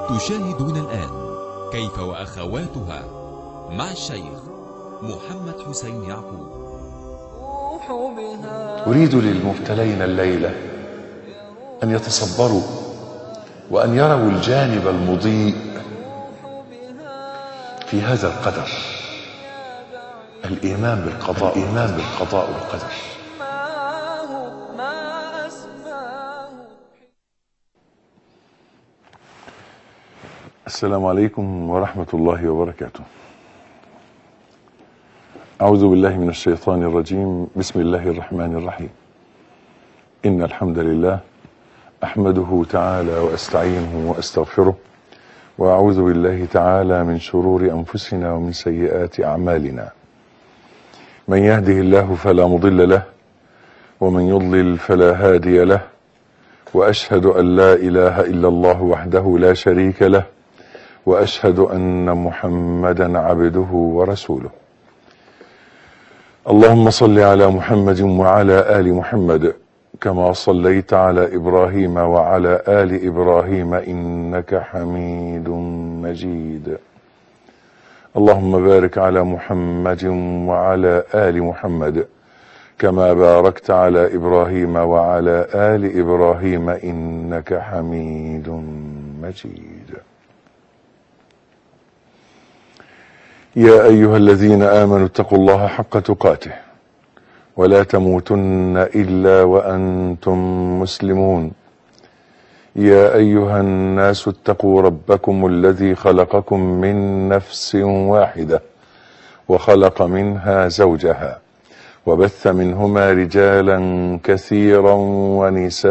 تشاهدون الآن كيف وأخواتها مع الشيخ محمد حسين يعقوب روح بها أريد للمبتلين الليلة أن يتصبروا وأن يروا الجانب المضيء في هذا القدر الإيمان بالقضاء الإيمان بالقضاء والقدر ما هو ما أسماه السلام عليكم ورحمة الله وبركاته أعوذ بالله من الشيطان الرجيم بسم الله الرحمن الرحيم إن الحمد لله أحمده تعالى وأستعينه وأستغفره وأعوذ بالله تعالى من شرور أنفسنا ومن سيئات أعمالنا من يهده الله فلا مضل له ومن يضلل فلا هادي له وأشهد أن لا إله إلا الله وحده لا شريك له واشهد ان محمدا عبده ورسوله اللهم صل على محمد وعلى ال محمد كما صليت على ابراهيم وعلى ال ابراهيم انك حميد مجيد اللهم بارك على محمد وعلى ال محمد كما باركت على ابراهيم وعلى ال ابراهيم انك حميد مجيد يا ايها الذين امنوا اتقوا الله حق تقاته ولا تموتن الا وانتم مسلمون يا ايها الناس اتقوا ربكم الذي خلقكم من نفس واحده وخلق منها زوجها وبث منهما رجالا كثيرا ونساء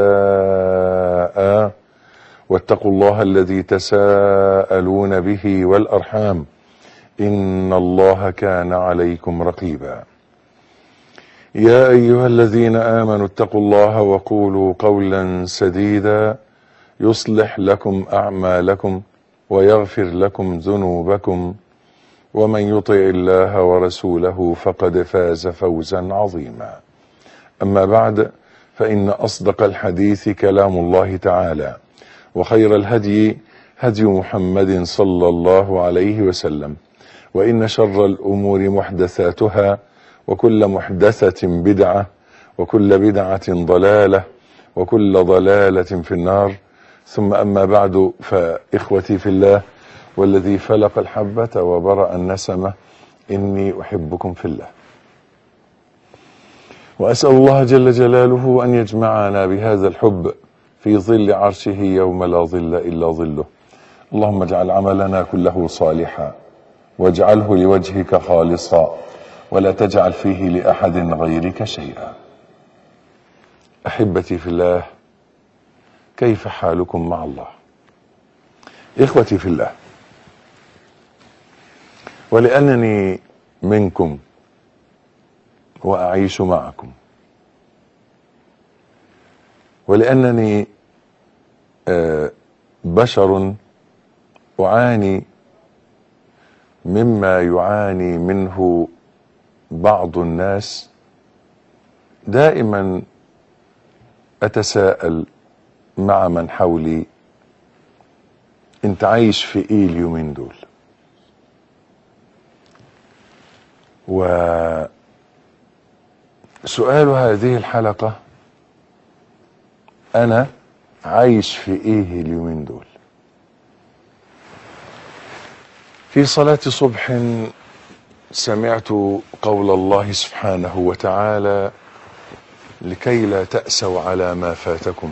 واتقوا الله الذي تساءلون به والارحام ان الله كان عليكم رقيبا يا ايها الذين امنوا اتقوا الله وقولوا قولا سديدا يصلح لكم اعمالكم ويغفر لكم ذنوبكم ومن يطع الله ورسوله فقد فاز فوزا عظيما اما بعد فان اصدق الحديث كلام الله تعالى وخير الهدي هدي محمد صلى الله عليه وسلم وإن شر الأمور محدثاتها وكل محدثة بدعة وكل بدعة ضلالة وكل ضلالة في النار ثم أما بعد فإخوتي في الله والذي فلق الحبة وبرأ النسمة إني أحبكم في الله وأسأل الله جل جلاله أن يجمعنا بهذا الحب في ظل عرشه يوم لا ظل إلا ظله اللهم اجعل عملنا كله صالحا واجعله لوجهك خالصا ولا تجعل فيه لاحد غيرك شيئا احبتي في الله كيف حالكم مع الله اخوتي في الله ولانني منكم واعيش معكم ولانني آه، بشر اعاني مما يعاني منه بعض الناس دائما اتساءل مع من حولي انت عايش في ايه اليومين دول وسؤال هذه الحلقة انا عايش في ايه اليومين دول في صلاة صبح سمعت قول الله سبحانه وتعالى لكي لا تأسوا على ما فاتكم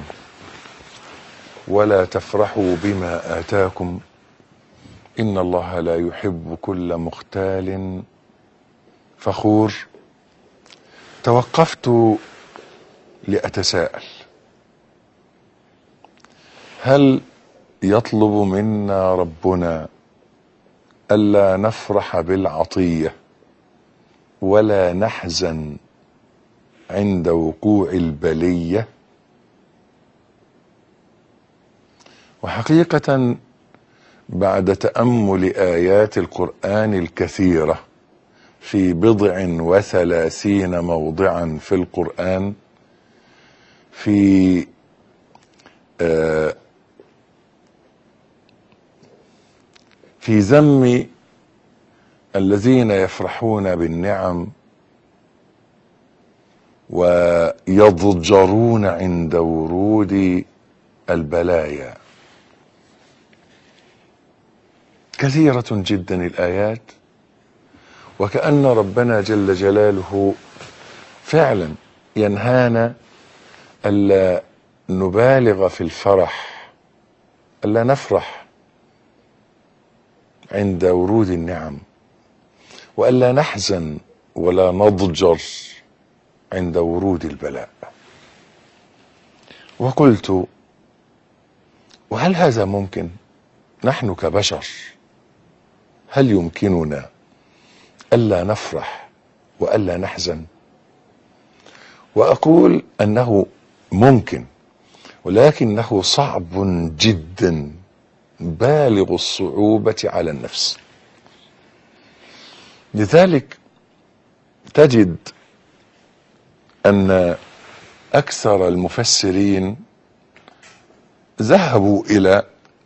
ولا تفرحوا بما آتاكم إن الله لا يحب كل مختال فخور توقفت لأتساءل هل يطلب منا ربنا ألا نفرح بالعطية ولا نحزن عند وقوع البلية وحقيقة بعد تأمل آيات القرآن الكثيرة في بضع وثلاثين موضعا في القرآن في آه في ذم الذين يفرحون بالنعم ويضجرون عند ورود البلايا كثيرة جدا الآيات وكأن ربنا جل جلاله فعلا ينهانا ألا نبالغ في الفرح ألا نفرح عند ورود النعم وألا نحزن ولا نضجر عند ورود البلاء وقلت وهل هذا ممكن نحن كبشر هل يمكننا الا نفرح والا نحزن واقول انه ممكن ولكنه صعب جدا بالغ الصعوبه على النفس لذلك تجد ان اكثر المفسرين ذهبوا الى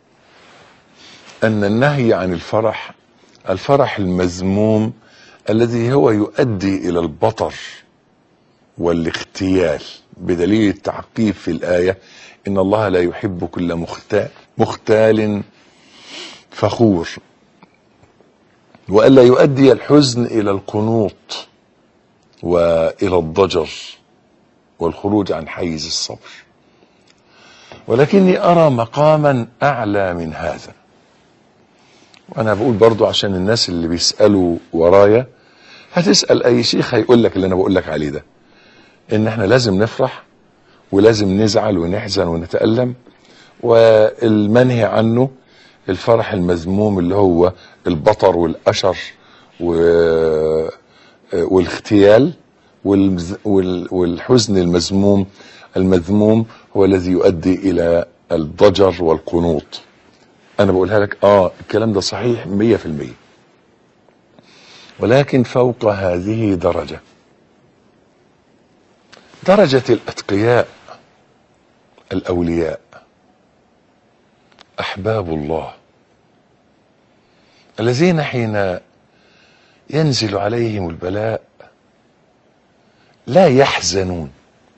ان النهي عن الفرح الفرح المذموم الذي هو يؤدي الى البطر والاختيال بدليل التعقيب في الايه ان الله لا يحب كل مختال مختال فخور والا يؤدي الحزن الى القنوط والى الضجر والخروج عن حيز الصبر ولكني ارى مقاما اعلى من هذا وانا بقول برضو عشان الناس اللي بيسالوا ورايا هتسال اي شيخ هيقول لك اللي انا بقول لك عليه ده ان احنا لازم نفرح ولازم نزعل ونحزن ونتالم والمنهي عنه الفرح المذموم اللي هو البطر والاشر و... والاغتيال والمز... وال... والحزن المذموم المذموم هو الذي يؤدي الى الضجر والقنوط انا بقولها لك اه الكلام ده صحيح مية في المية ولكن فوق هذه درجة درجة الاتقياء الاولياء احباب الله الذين حين ينزل عليهم البلاء لا يحزنون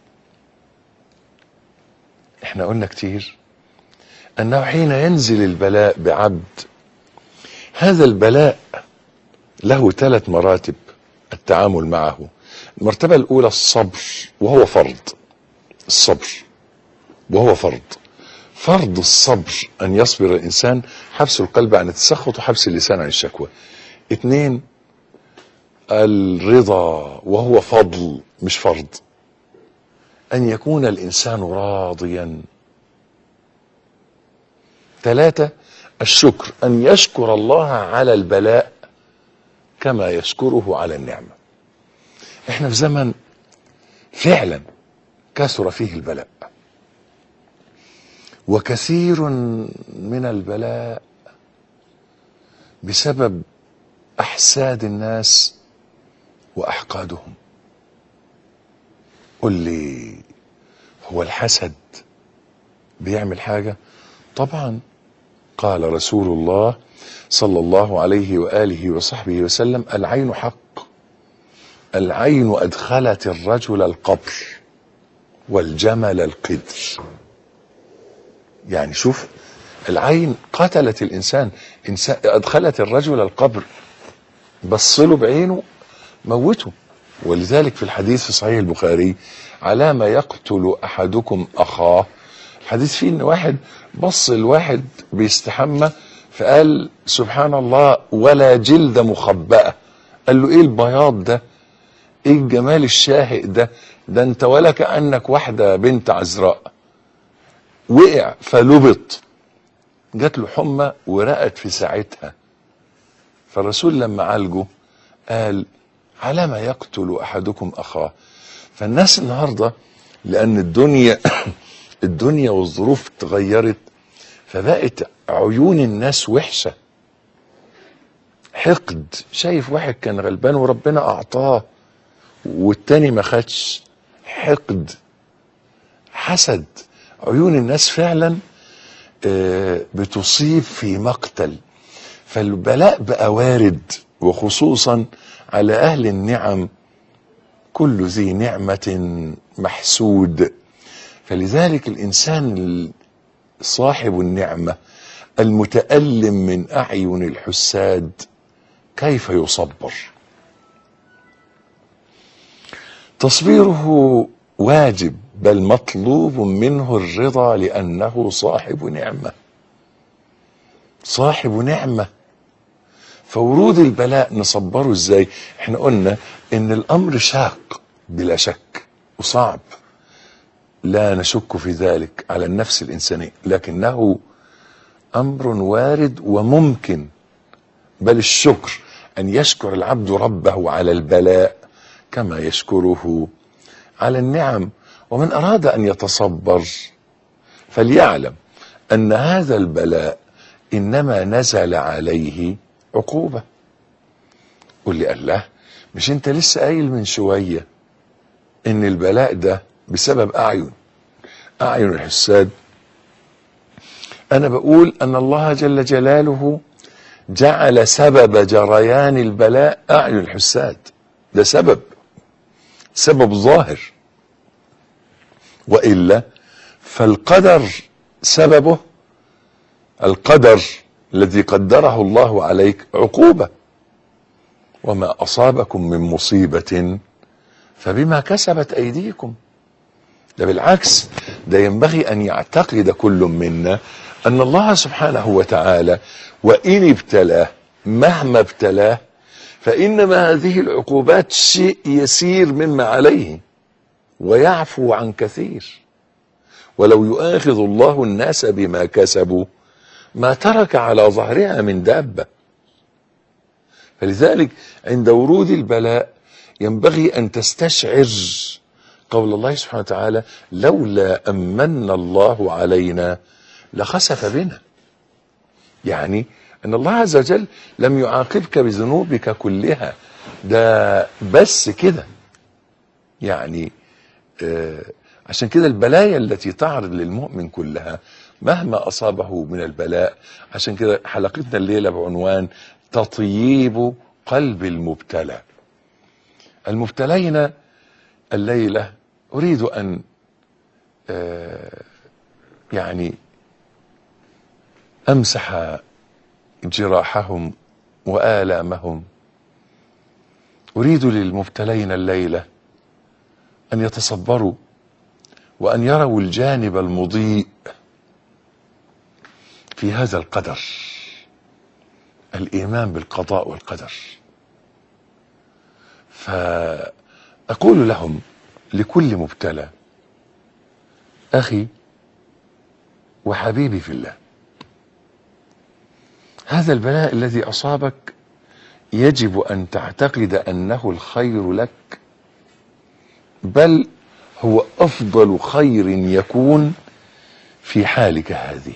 احنا قلنا كتير انه حين ينزل البلاء بعبد هذا البلاء له ثلاث مراتب التعامل معه المرتبة الاولى الصبر وهو فرض الصبر وهو فرض فرض الصبر ان يصبر الانسان حبس القلب عن التسخط وحبس اللسان عن الشكوى اثنين الرضا وهو فضل مش فرض ان يكون الانسان راضيا ثلاثة الشكر ان يشكر الله على البلاء كما يشكره على النعمة احنا في زمن فعلا كثر فيه البلاء وكثير من البلاء بسبب احساد الناس واحقادهم قل لي هو الحسد بيعمل حاجة طبعا قال رسول الله صلى الله عليه وآله وصحبه وسلم العين حق العين أدخلت الرجل القبر والجمل القدر يعني شوف العين قتلت الإنسان إنسان أدخلت الرجل القبر بصله بعينه موته ولذلك في الحديث في صحيح البخاري على ما يقتل احدكم اخاه الحديث فيه ان واحد بص الواحد بيستحمى فقال سبحان الله ولا جلد مخبأة قال له ايه البياض ده ايه الجمال الشاهق ده ده انت ولا كأنك واحدة بنت عذراء وقع فلبط جات له حمى ورقت في ساعتها فالرسول لما عالجه قال على ما يقتل احدكم اخاه فالناس النهارده لان الدنيا الدنيا والظروف اتغيرت فبقت عيون الناس وحشه حقد شايف واحد كان غلبان وربنا اعطاه والتاني ما خدش حقد حسد عيون الناس فعلا آه، بتصيب في مقتل فالبلاء بقى وارد وخصوصا على اهل النعم كل ذي نعمة محسود فلذلك الانسان صاحب النعمة المتألم من اعين الحساد كيف يصبر تصبيره واجب بل مطلوب منه الرضا لانه صاحب نعمه صاحب نعمه فورود البلاء نصبره ازاي احنا قلنا ان الامر شاق بلا شك وصعب لا نشك في ذلك على النفس الانسانيه لكنه امر وارد وممكن بل الشكر ان يشكر العبد ربه على البلاء كما يشكره على النعم ومن اراد ان يتصبر فليعلم ان هذا البلاء انما نزل عليه عقوبه قل لي الله مش انت لسه قايل من شويه ان البلاء ده بسبب اعين اعين الحساد انا بقول ان الله جل جلاله جعل سبب جريان البلاء اعين الحساد ده سبب سبب ظاهر والا فالقدر سببه القدر الذي قدره الله عليك عقوبه وما اصابكم من مصيبه فبما كسبت ايديكم ده بالعكس ده ينبغي ان يعتقد كل منا ان الله سبحانه وتعالى وان ابتلاه مهما ابتلاه فانما هذه العقوبات شيء يسير مما عليه ويعفو عن كثير ولو يؤاخذ الله الناس بما كسبوا ما ترك على ظهرها من دابه فلذلك عند ورود البلاء ينبغي ان تستشعر قول الله سبحانه وتعالى لولا امن الله علينا لخسف بنا يعني ان الله عز وجل لم يعاقبك بذنوبك كلها ده بس كده يعني آه عشان كده البلايا التي تعرض للمؤمن كلها مهما اصابه من البلاء عشان كده حلقتنا الليله بعنوان تطييب قلب المبتلى المبتلين الليله اريد ان آه يعني امسح جراحهم والامهم اريد للمبتلين الليله ان يتصبروا وان يروا الجانب المضيء في هذا القدر الايمان بالقضاء والقدر فاقول لهم لكل مبتلى اخي وحبيبي في الله هذا البلاء الذي اصابك يجب ان تعتقد انه الخير لك بل هو افضل خير يكون في حالك هذه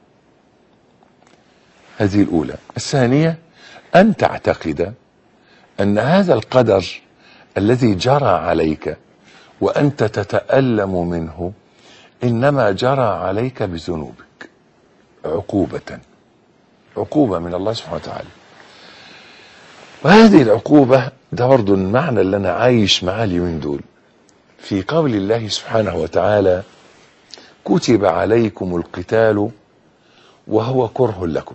هذه الاولى الثانيه ان تعتقد ان هذا القدر الذي جرى عليك وانت تتالم منه انما جرى عليك بذنوبك عقوبه عقوبه من الله سبحانه وتعالى وهذه العقوبه ده برضه المعنى اللي انا عايش معاه اليومين دول في قول الله سبحانه وتعالى كتب عليكم القتال وهو كره لكم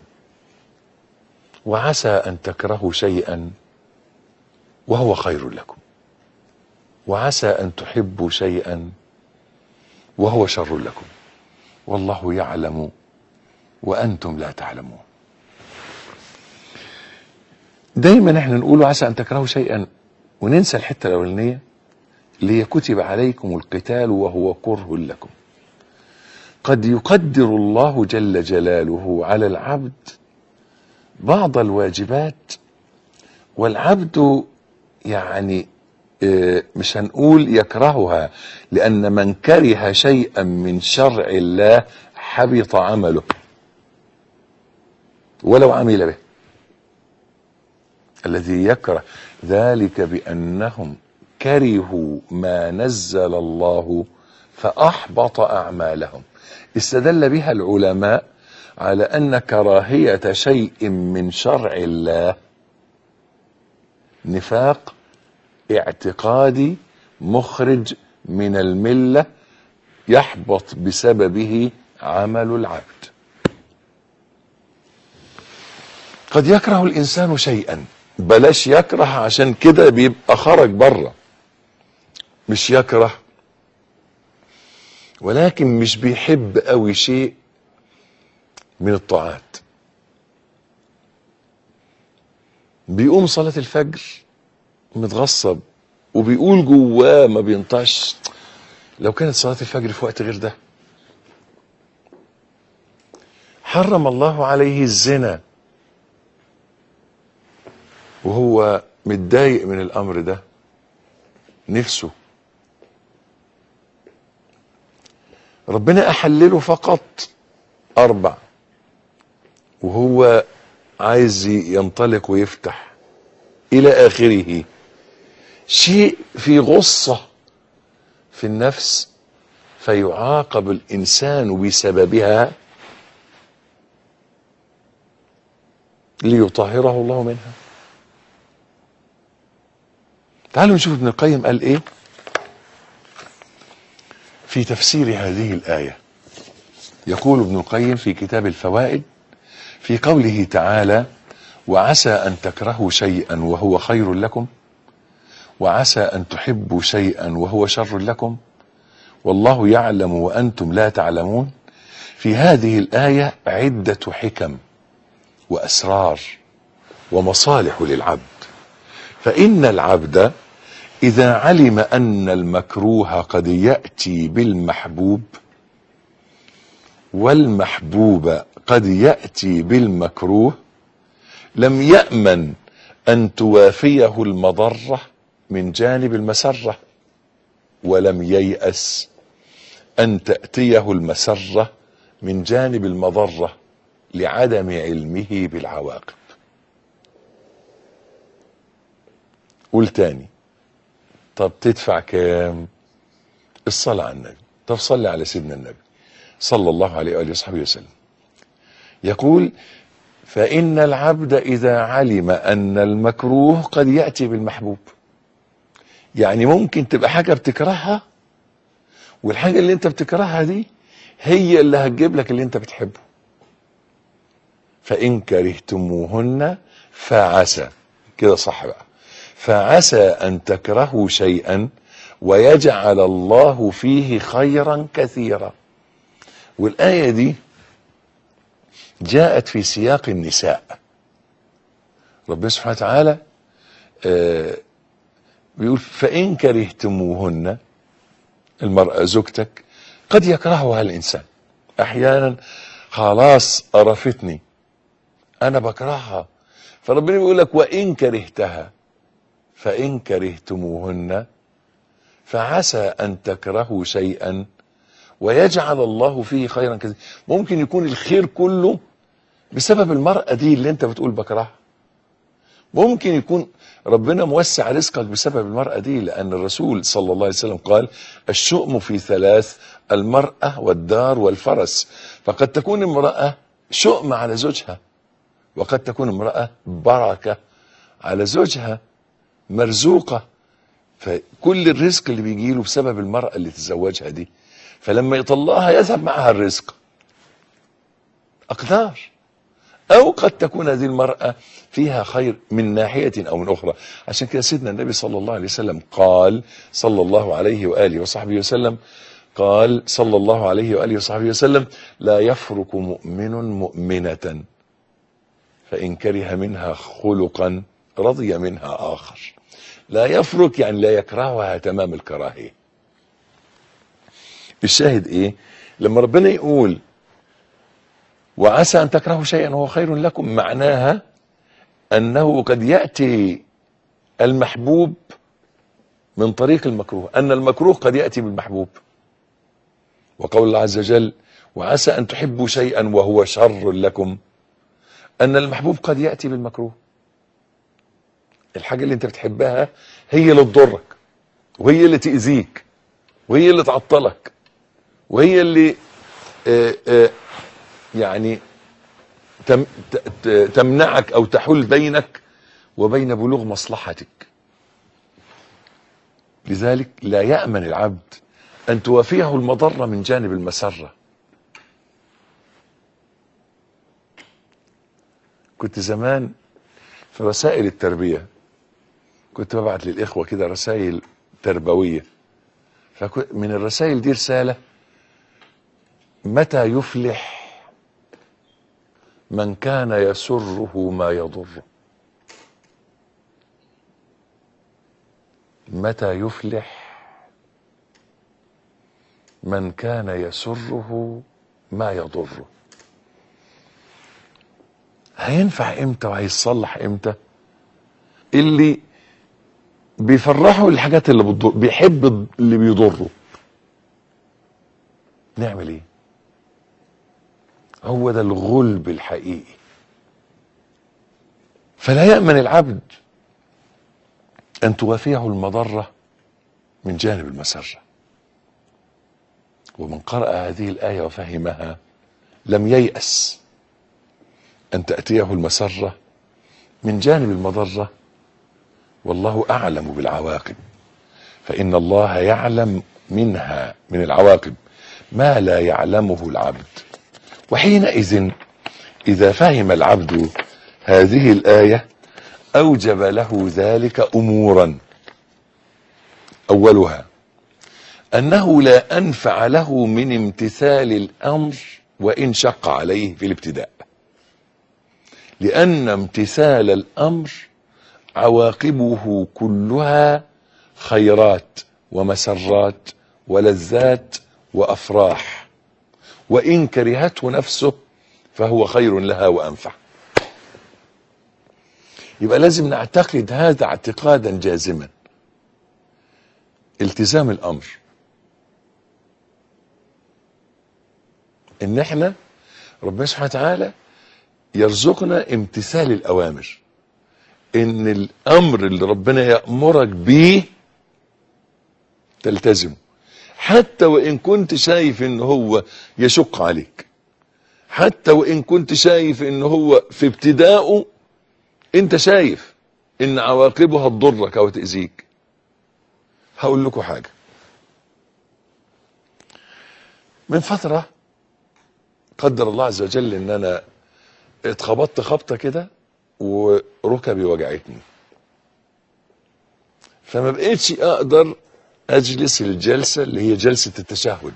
وعسى ان تكرهوا شيئا وهو خير لكم وعسى ان تحبوا شيئا وهو شر لكم والله يعلم وانتم لا تعلمون دايما احنا نقول عسى ان تكرهوا شيئا وننسى الحته الاولانيه اللي هي كتب عليكم القتال وهو كره لكم قد يقدر الله جل جلاله على العبد بعض الواجبات والعبد يعني اه مش هنقول يكرهها لان من كره شيئا من شرع الله حبط عمله ولو عمل به الذي يكره ذلك بانهم كرهوا ما نزل الله فاحبط اعمالهم استدل بها العلماء على ان كراهيه شيء من شرع الله نفاق اعتقادي مخرج من المله يحبط بسببه عمل العبد قد يكره الانسان شيئا بلاش يكره عشان كده بيبقى خرج بره مش يكره ولكن مش بيحب قوي شيء من الطاعات بيقوم صلاة الفجر متغصب وبيقول جواه ما بينطعش لو كانت صلاة الفجر في وقت غير ده حرم الله عليه الزنا وهو متضايق من الامر ده نفسه ربنا احلله فقط اربع وهو عايز ينطلق ويفتح الى اخره شيء في غصه في النفس فيعاقب الانسان بسببها ليطهره الله منها تعالوا نشوف ابن القيم قال ايه في تفسير هذه الايه يقول ابن القيم في كتاب الفوائد في قوله تعالى وعسى ان تكرهوا شيئا وهو خير لكم وعسى ان تحبوا شيئا وهو شر لكم والله يعلم وانتم لا تعلمون في هذه الايه عده حكم واسرار ومصالح للعبد فان العبد اذا علم ان المكروه قد ياتي بالمحبوب والمحبوب قد ياتي بالمكروه لم يامن ان توافيه المضره من جانب المسره ولم يياس ان تاتيه المسره من جانب المضره لعدم علمه بالعواقب قول تاني طب تدفع كام الصلاة على النبي طب صلي على سيدنا النبي صلى الله عليه وآله وصحبه وسلم يقول فإن العبد إذا علم أن المكروه قد يأتي بالمحبوب يعني ممكن تبقى حاجة بتكرهها والحاجة اللي انت بتكرهها دي هي اللي هتجيب لك اللي انت بتحبه فإن كرهتموهن فعسى كده صح بقى فعسى أن تكرهوا شيئا ويجعل الله فيه خيرا كثيرا والآية دي جاءت في سياق النساء ربنا سبحانه وتعالى آه بيقول فإن كرهتموهن المرأة زوجتك قد يكرهها الإنسان أحيانا خلاص قرفتني أنا بكرهها فربنا بيقول لك وإن كرهتها فإن كرهتموهن فعسى أن تكرهوا شيئا ويجعل الله فيه خيرا كثيرا ممكن يكون الخير كله بسبب المرأة دي اللي انت بتقول بكرهها ممكن يكون ربنا موسع رزقك بسبب المرأة دي لأن الرسول صلى الله عليه وسلم قال الشؤم في ثلاث المرأة والدار والفرس فقد تكون امرأة شؤم على زوجها وقد تكون امرأة بركة على زوجها مرزوقة فكل الرزق اللي بيجيله بسبب المرأة اللي تزوجها دي فلما يطلقها يذهب معها الرزق أقدار أو قد تكون هذه المرأة فيها خير من ناحية أو من أخرى عشان كده سيدنا النبي صلى الله عليه وسلم قال صلى الله عليه وآله وصحبه وسلم قال صلى الله عليه وآله وصحبه وسلم لا يفرق مؤمن مؤمنة فإن كره منها خلقا رضي منها آخر لا يفرق يعني لا يكرهها تمام الكراهية الشاهد ايه لما ربنا يقول وعسى ان تكرهوا شيئا وهو خير لكم معناها انه قد ياتي المحبوب من طريق المكروه ان المكروه قد ياتي بالمحبوب وقول الله عز وجل وعسى ان تحبوا شيئا وهو شر لكم ان المحبوب قد ياتي بالمكروه الحاجه اللي انت بتحبها هي اللي تضرك وهي اللي تاذيك وهي اللي تعطلك وهي اللي آآ آآ يعني تم ت- ت- تمنعك او تحول بينك وبين بلوغ مصلحتك لذلك لا يامن العبد ان توافيه المضره من جانب المسره كنت زمان في رسائل التربيه كنت ببعت للاخوه كده رسائل تربويه فمن الرسائل دي رساله متى يفلح من كان يسره ما يضره متى يفلح من كان يسره ما يضره هينفع امتى وهيصلح امتى اللي بيفرحوا الحاجات اللي بتضر بيحب اللي بيضره نعمل ايه هو ده الغلب الحقيقي فلا يأمن العبد أن توافيه المضرة من جانب المسرة ومن قرأ هذه الآية وفهمها لم ييأس أن تأتيه المسرة من جانب المضرة والله أعلم بالعواقب فإن الله يعلم منها من العواقب ما لا يعلمه العبد وحينئذ إذا فهم العبد هذه الآية أوجب له ذلك أمورا أولها أنه لا أنفع له من امتثال الأمر وإن شق عليه في الابتداء لأن امتثال الأمر عواقبه كلها خيرات ومسرات ولذات وأفراح وإن كرهته نفسه فهو خير لها وأنفع يبقى لازم نعتقد هذا اعتقادا جازما التزام الأمر ان احنا ربنا سبحانه وتعالى يرزقنا امتثال الأوامر ان الأمر اللي ربنا يأمرك بيه تلتزمه حتى وإن كنت شايف ان هو يشق عليك حتى وإن كنت شايف ان هو في ابتدائه انت شايف ان عواقبه هتضرك او تأذيك هقول لكم حاجة من فترة قدر الله عز وجل ان انا اتخبطت خبطة كده وركبي وجعتني فما بقيتش اقدر اجلس الجلسة اللي هي جلسة التشهد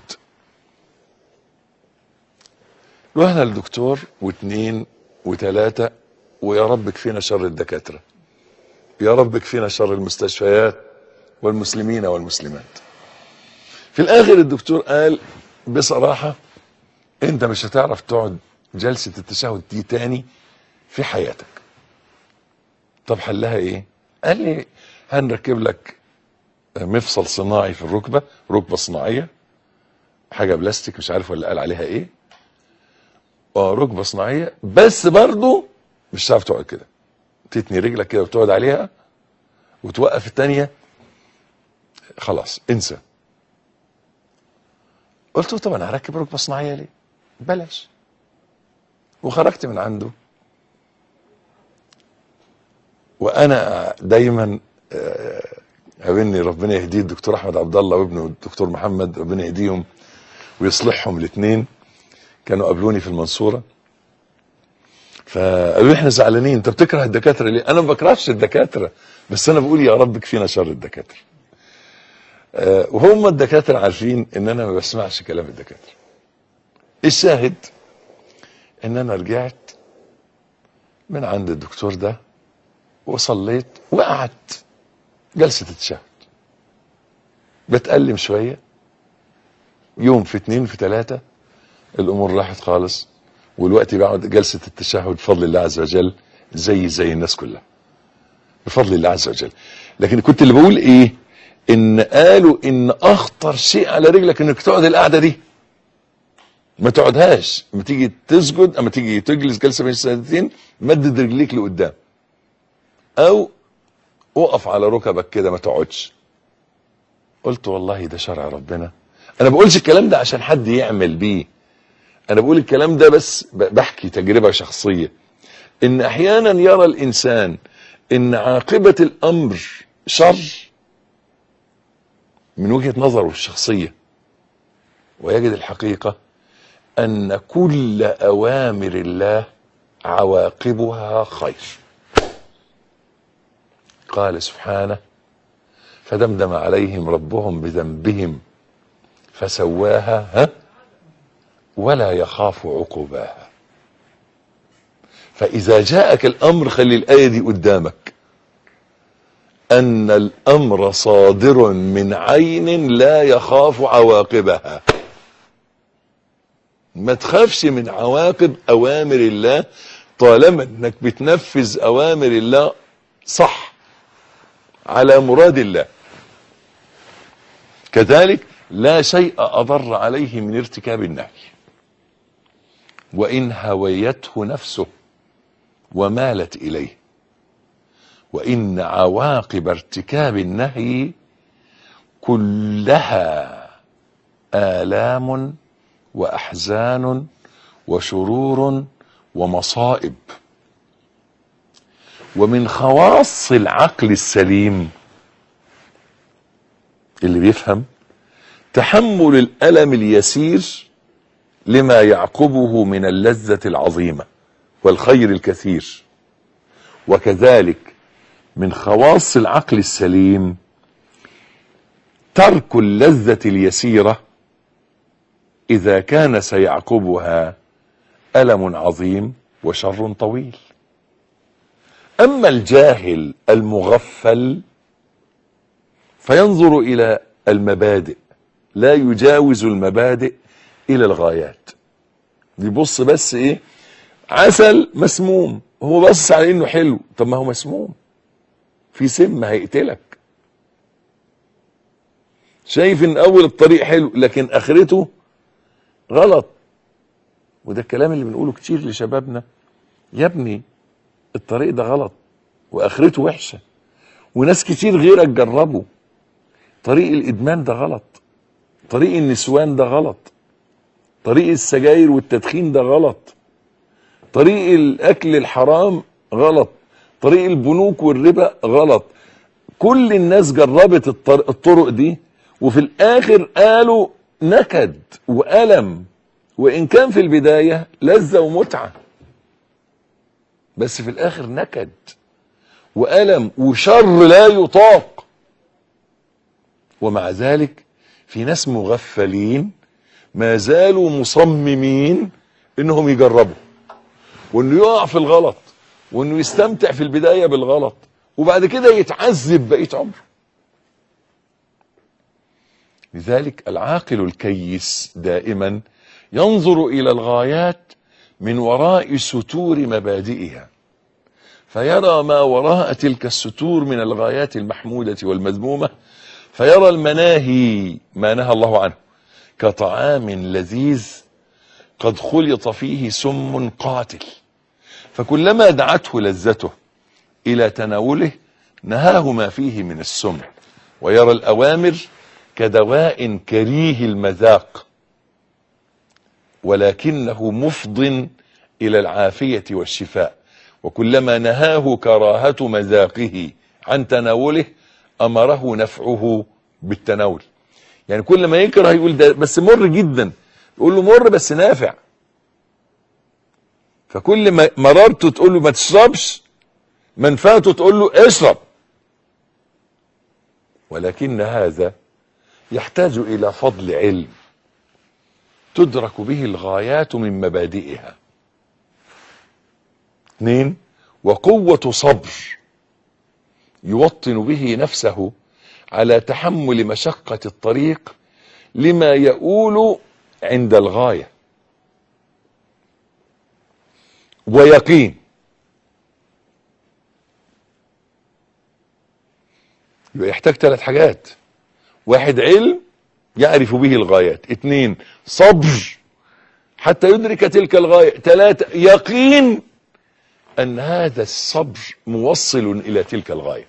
رحنا للدكتور واثنين وثلاثة ويا رب كفينا شر الدكاترة يا رب كفينا شر المستشفيات والمسلمين والمسلمات في الاخر الدكتور قال بصراحة انت مش هتعرف تقعد جلسة التشهد دي تاني في حياتك طب حلها ايه قال لي هنركب لك مفصل صناعي في الركبة ركبة صناعية حاجة بلاستيك مش عارف ولا قال عليها ايه اه ركبة صناعية بس برضو مش هتعرف تقعد كده تتني رجلك كده وتقعد عليها وتوقف التانية خلاص انسى قلت له طب انا هركب ركبه صناعيه ليه؟ بلاش وخرجت من عنده وانا دايما آه، قابلني ربنا يهديه الدكتور احمد عبد الله وابنه الدكتور محمد ربنا يهديهم ويصلحهم الاثنين كانوا قابلوني في المنصوره فقالوا لي احنا زعلانين انت بتكره الدكاتره ليه؟ انا ما بكرهش الدكاتره بس انا بقول يا رب كفينا شر الدكاتره آه، وهم الدكاتره عارفين ان انا ما بسمعش كلام الدكاتره الشاهد ان انا رجعت من عند الدكتور ده وصليت وقعدت جلسه التشهد بتألم شويه يوم في اتنين في تلاته الامور راحت خالص والوقت بقعد جلسه التشهد بفضل الله عز وجل زي زي الناس كلها بفضل الله عز وجل لكن كنت اللي بقول ايه ان قالوا ان اخطر شيء على رجلك انك تقعد القعده دي ما تقعدهاش اما تيجي تسجد اما تيجي تجلس جلسه بين السجدتين مدد رجليك لقدام او اقف على ركبك كده ما تقعدش قلت والله ده شرع ربنا انا بقولش الكلام ده عشان حد يعمل بيه انا بقول الكلام ده بس ب- بحكي تجربة شخصية ان احيانا يرى الانسان ان عاقبة الامر شر من وجهة نظره الشخصية ويجد الحقيقة ان كل اوامر الله عواقبها خير قال سبحانه فدمدم عليهم ربهم بذنبهم فسواها ها ولا يخاف عقباها فإذا جاءك الأمر خلي الآية دي قدامك أن الأمر صادر من عين لا يخاف عواقبها ما تخافش من عواقب أوامر الله طالما أنك بتنفذ أوامر الله صح على مراد الله كذلك لا شيء أضر عليه من ارتكاب النهي وإن هويته نفسه ومالت إليه وإن عواقب ارتكاب النهي كلها آلام وأحزان وشرور ومصائب ومن خواص العقل السليم اللي بيفهم تحمل الألم اليسير لما يعقبه من اللذة العظيمة والخير الكثير وكذلك من خواص العقل السليم ترك اللذة اليسيرة إذا كان سيعقبها ألم عظيم وشر طويل أما الجاهل المغفل فينظر إلى المبادئ لا يجاوز المبادئ إلى الغايات يبص بس إيه عسل مسموم هو بص على إنه حلو طب ما هو مسموم في سم هيقتلك شايف ان اول الطريق حلو لكن اخرته غلط وده الكلام اللي بنقوله كتير لشبابنا يا ابني الطريق ده غلط واخرته وحشه وناس كتير غيرك جربوا طريق الادمان ده غلط طريق النسوان ده غلط طريق السجاير والتدخين ده غلط طريق الاكل الحرام غلط طريق البنوك والربا غلط كل الناس جربت الطر- الطرق دي وفي الاخر قالوا نكد والم وان كان في البدايه لذه ومتعه بس في الاخر نكد والم وشر لا يطاق ومع ذلك في ناس مغفلين ما زالوا مصممين انهم يجربوا وانه يقع في الغلط وانه يستمتع في البدايه بالغلط وبعد كده يتعذب بقيه عمره لذلك العاقل الكيس دائما ينظر الى الغايات من وراء ستور مبادئها فيرى ما وراء تلك الستور من الغايات المحموده والمذمومه فيرى المناهي ما نهى الله عنه كطعام لذيذ قد خلط فيه سم قاتل فكلما دعته لذته الى تناوله نهاه ما فيه من السم ويرى الاوامر كدواء كريه المذاق ولكنه مفض الى العافيه والشفاء وكلما نهاه كراهه مذاقه عن تناوله امره نفعه بالتناول يعني كل ما يكره يقول ده بس مر جدا يقول له مر بس نافع فكل ما مررته تقول له ما تشربش منفعته تقول له اشرب ولكن هذا يحتاج الى فضل علم تدرك به الغايات من مبادئها اثنين وقوة صبر يوطن به نفسه على تحمل مشقة الطريق لما يؤول عند الغاية ويقين يبقى يحتاج ثلاث حاجات واحد علم يعرف به الغايات اثنين صبر حتى يدرك تلك الغاية ثلاثة يقين أن هذا الصبر موصل إلى تلك الغاية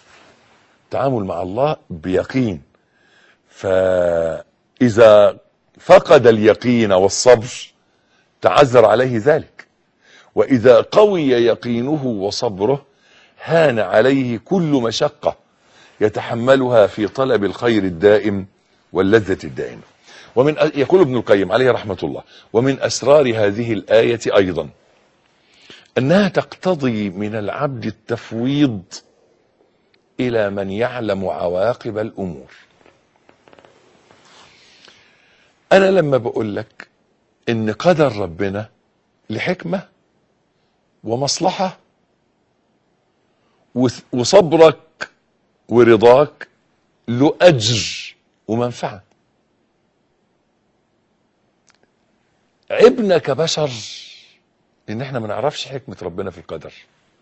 تعامل مع الله بيقين فإذا فقد اليقين والصبر تعذر عليه ذلك واذا قوي يقينه وصبره هان عليه كل مشقه يتحملها في طلب الخير الدائم واللذه الدائمه ومن يقول ابن القيم عليه رحمه الله ومن اسرار هذه الايه ايضا انها تقتضي من العبد التفويض الى من يعلم عواقب الامور انا لما بقول لك ان قدر ربنا لحكمه ومصلحه وث- وصبرك ورضاك له اجر ومنفعه عيبنا كبشر ان احنا ما نعرفش حكمه ربنا في القدر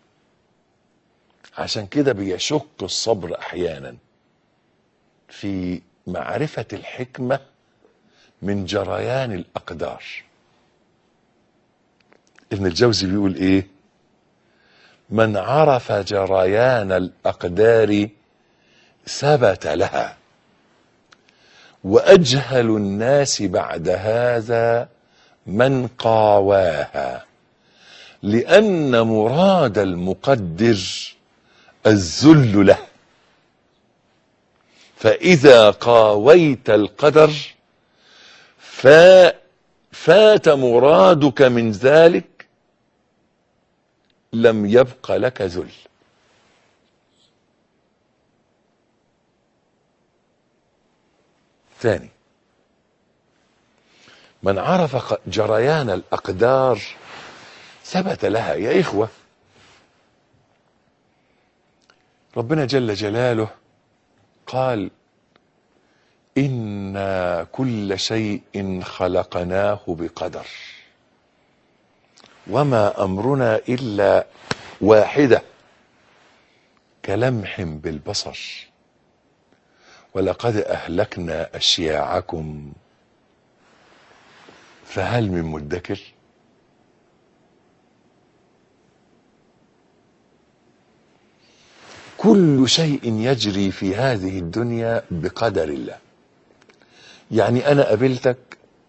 عشان كده بيشك الصبر احيانا في معرفه الحكمه من جريان الاقدار ابن الجوزي بيقول ايه من عرف جريان الاقدار ثبت لها واجهل الناس بعد هذا من قاواها لان مراد المقدر الذل له فاذا قاويت القدر فا فات مرادك من ذلك لم يبق لك ذل ثاني من عرف ق- جريان الأقدار ثبت لها يا إخوة ربنا جل جلاله قال إنا كل شيء خلقناه بقدر وما أمرنا إلا واحدة كلمح بالبصر ولقد أهلكنا أشياعكم فهل من مدكر كل شيء يجري في هذه الدنيا بقدر الله يعني انا قابلتك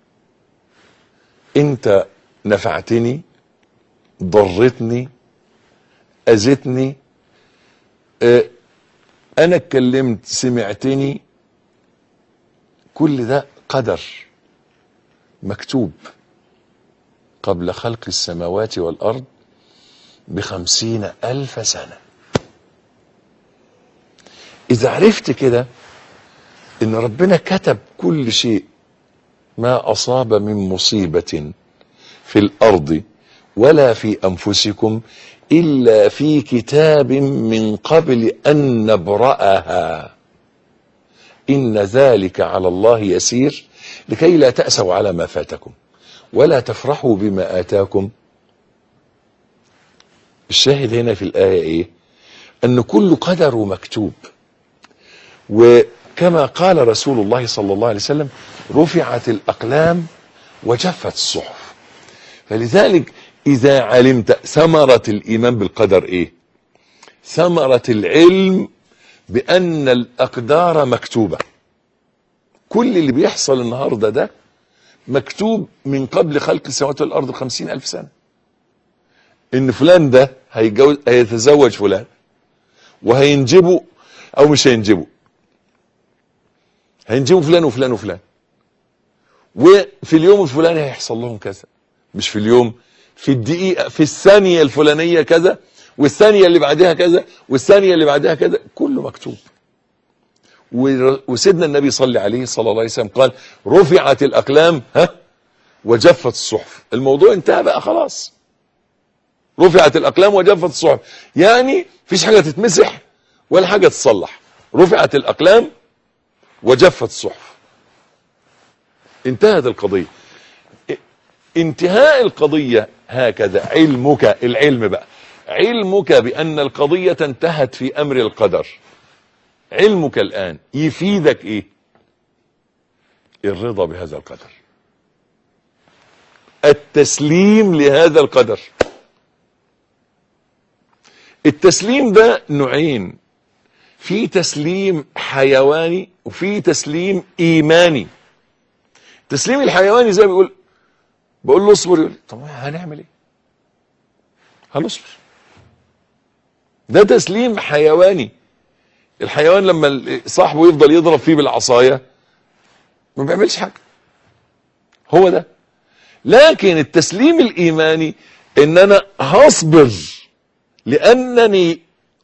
انت نفعتني ضرتني اذتني اه انا اتكلمت سمعتني كل ده قدر مكتوب قبل خلق السماوات والارض بخمسين الف سنه اذا عرفت كده ان ربنا كتب كل شيء ما اصاب من مصيبه في الارض ولا في انفسكم الا في كتاب من قبل ان نبراها ان ذلك على الله يسير لكي لا تاسوا على ما فاتكم ولا تفرحوا بما اتاكم الشاهد هنا في الايه ايه ان كل قدر مكتوب وكما قال رسول الله صلى الله عليه وسلم رفعت الأقلام وجفت الصحف فلذلك إذا علمت ثمرة الإيمان بالقدر إيه ثمرة العلم بأن الأقدار مكتوبة كل اللي بيحصل النهاردة ده مكتوب من قبل خلق السماوات والأرض بخمسين ألف سنة إن فلان ده هيتجوز هيتزوج فلان وهينجبه أو مش هينجبه هينجبوا فلان وفلان وفلان وفي اليوم الفلاني هيحصل لهم كذا مش في اليوم في الدقيقة في الثانية الفلانية كذا والثانية اللي بعدها كذا والثانية اللي بعدها كذا كله مكتوب ور- وسيدنا النبي صلى عليه صلى الله عليه وسلم قال رفعت الأقلام ها وجفت الصحف الموضوع انتهى بقى خلاص رفعت الأقلام وجفت الصحف يعني فيش حاجة تتمسح ولا حاجة تصلح رفعت الأقلام وجفت الصحف انتهت القضية ا- انتهاء القضية هكذا علمك العلم بقى علمك بأن القضية انتهت في أمر القدر علمك الآن يفيدك إيه الرضا بهذا القدر التسليم لهذا القدر التسليم ده نوعين في تسليم حيواني وفي تسليم ايماني تسليم الحيواني زي ما بيقول بقول له اصبر يقول لي، طب هنعمل ايه هنصبر ده تسليم حيواني الحيوان لما ال- صاحبه يفضل يضرب فيه بالعصايه ما بيعملش حاجه هو ده لكن التسليم الايماني ان انا هصبر لانني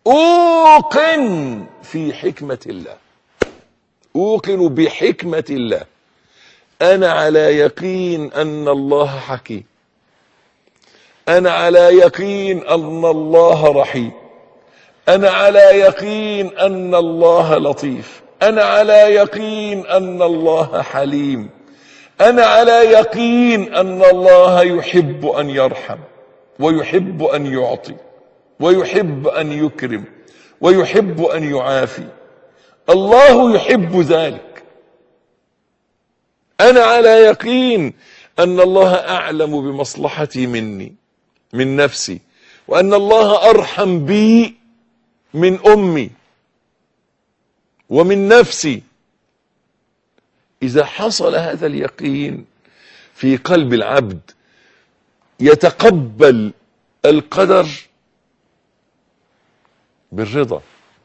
اوقن في حكمه الله اوقن بحكمه الله انا على يقين ان الله حكيم انا على يقين ان الله رحيم انا على يقين ان الله لطيف انا على يقين ان الله حليم انا على يقين ان الله يحب ان يرحم ويحب ان يعطي ويحب ان يكرم ويحب ان يعافي الله يحب ذلك انا على يقين ان الله اعلم بمصلحتي مني من نفسي وان الله ارحم بي من امي ومن نفسي اذا حصل هذا اليقين في قلب العبد يتقبل القدر بالرضا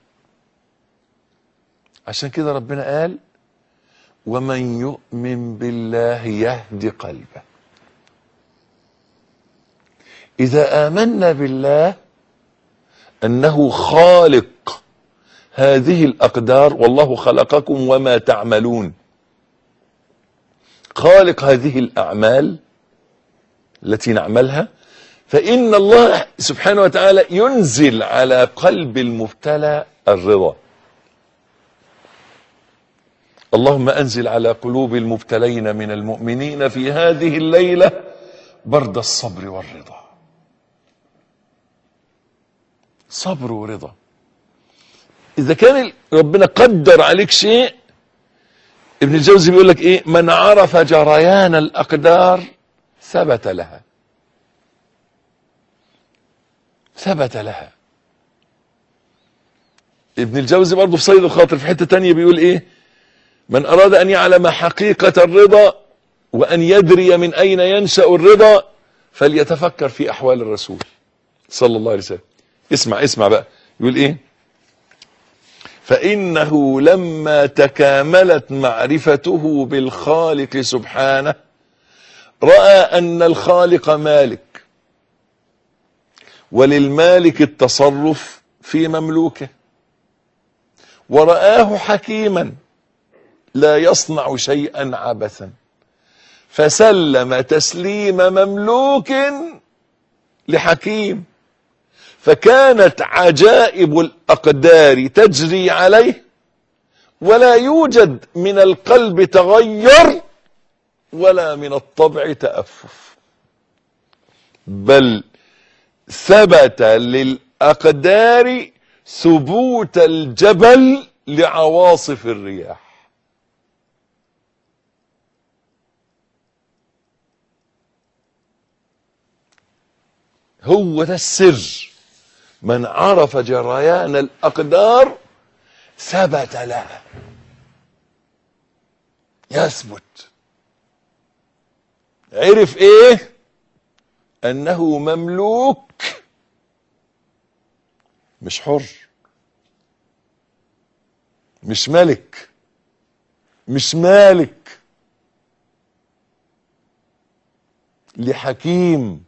عشان كده ربنا قال ومن يؤمن بالله يهدي قلبه اذا امنا بالله انه خالق هذه الاقدار والله خلقكم وما تعملون خالق هذه الاعمال التي نعملها فان الله سبحانه وتعالى ينزل على قلب المبتلى الرضا اللهم انزل على قلوب المبتلين من المؤمنين في هذه الليله برد الصبر والرضا صبر ورضا اذا كان ربنا قدر عليك شيء ابن الجوزي بيقول لك ايه من عرف جريان الاقدار ثبت لها ثبت لها ابن الجوزي برضه في صيد الخاطر في حته تانية بيقول ايه من اراد ان يعلم حقيقه الرضا وان يدري من اين ينشا الرضا فليتفكر في احوال الرسول صلى الله عليه وسلم اسمع اسمع بقى يقول ايه فانه لما تكاملت معرفته بالخالق سبحانه راى ان الخالق مالك وللمالك التصرف في مملوكه ورآه حكيما لا يصنع شيئا عبثا فسلم تسليم مملوك لحكيم فكانت عجائب الأقدار تجري عليه ولا يوجد من القلب تغير ولا من الطبع تأفف بل ثبت للأقدار ثبوت الجبل لعواصف الرياح هو ده السر من عرف جريان الأقدار ثبت لها يثبت عرف ايه انه مملوك مش حر مش ملك مش مالك لحكيم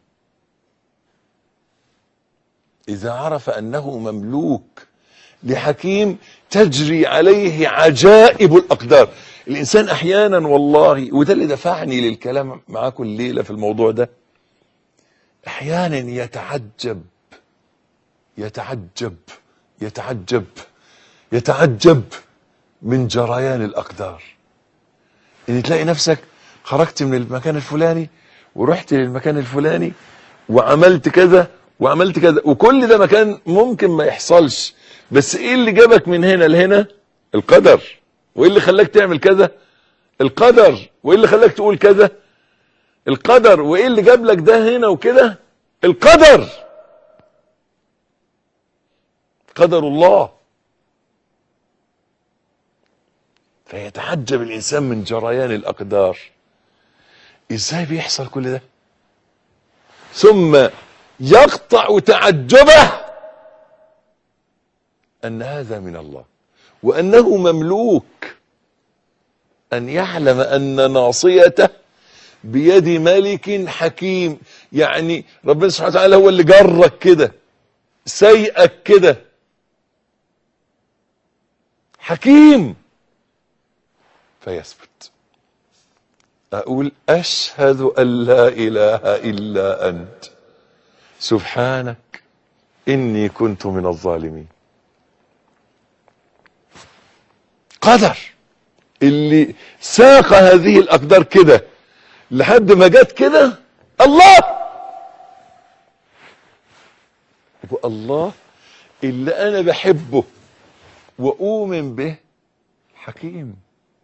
اذا عرف انه مملوك لحكيم تجري عليه عجائب الاقدار الانسان احيانا والله وده اللي دفعني للكلام معاكم الليله في الموضوع ده احيانا يتعجب يتعجب يتعجب يتعجب من جريان الاقدار ان تلاقي نفسك خرجت من المكان الفلاني ورحت للمكان الفلاني وعملت كذا وعملت كذا وكل ده مكان ممكن ما يحصلش بس ايه اللي جابك من هنا لهنا القدر وايه اللي خلاك تعمل كذا القدر وايه اللي خلاك تقول كذا القدر وايه اللي جاب لك ده هنا وكده القدر قدر الله فيتعجب الانسان من جريان الاقدار ازاي بيحصل كل ده ثم يقطع تعجبه ان هذا من الله وانه مملوك ان يعلم ان ناصيته بيد ملك حكيم يعني ربنا سبحانه وتعالى هو اللي جرك كده سيئك كده حكيم فيثبت اقول اشهد ان لا اله الا انت سبحانك اني كنت من الظالمين قدر اللي ساق هذه الاقدار كده لحد ما جت كده الله والله اللي انا بحبه واؤمن به حكيم